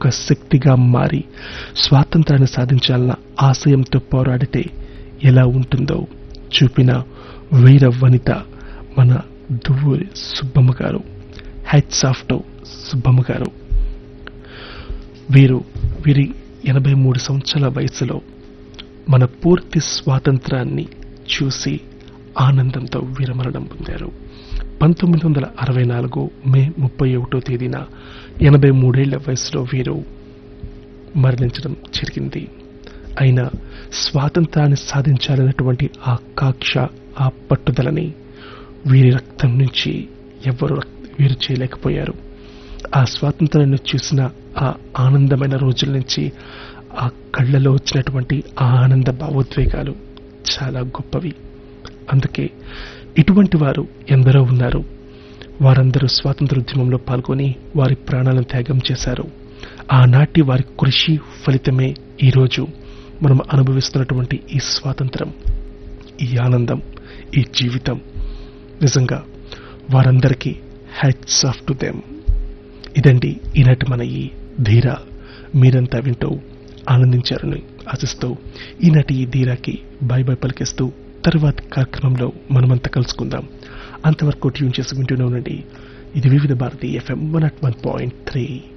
ఒక శక్తిగా మారి స్వాతంత్రాన్ని సాధించాలన్న ఆశయంతో పోరాడితే ఎలా ఉంటుందో చూపిన వీర వనిత మన దువ్వూరి సుబ్బమ్మ గారు హెడ్స్ ఆఫ్ టు సుబ్బమ్మ గారు వీరు వీరి ఎనభై మూడు సంవత్సరాల వయసులో మన పూర్తి స్వాతంత్రాన్ని చూసి ఆనందంతో వీరమరణం పొందారు పంతొమ్మిది వందల అరవై నాలుగు మే ముప్పై ఒకటో తేదీన ఎనభై మూడేళ్ల వయసులో వీరు మరణించడం జరిగింది అయినా స్వాతంత్రాన్ని సాధించాలన్నటువంటి ఆ కాక్ష ఆ పట్టుదలని వీరి రక్తం నుంచి ఎవ్వరూ వీరు చేయలేకపోయారు ఆ స్వాతంత్రాన్ని చూసిన ఆ ఆనందమైన రోజుల నుంచి ఆ కళ్ళలో వచ్చినటువంటి ఆ ఆనంద భావోద్వేగాలు చాలా గొప్పవి అందుకే ఇటువంటి వారు ఎందరో ఉన్నారు వారందరూ స్వాతంత్ర ఉద్యమంలో పాల్గొని వారి ప్రాణాలను త్యాగం చేశారు ఆనాటి వారి కృషి ఫలితమే ఈరోజు మనం అనుభవిస్తున్నటువంటి ఈ స్వాతంత్రం ఈ ఆనందం ఈ జీవితం నిజంగా వారందరికీ హ్యాట్స్ ఆఫ్ టు దెమ్ ఇదండి ఈనాటి మన ఈ ధీర మీరంతా వింటూ ఆనందించారని ఆశిస్తూ ఈనాటి ఈ ధీరాకి బాయ్ బాయ్ పలికేస్తూ తర్వాతి కార్యక్రమంలో మనమంతా కలుసుకుందాం అంతవరకు ట్యూన్ చేసి వింటూనే ఉండండి ఇది Vividh Bharati FM one at one point three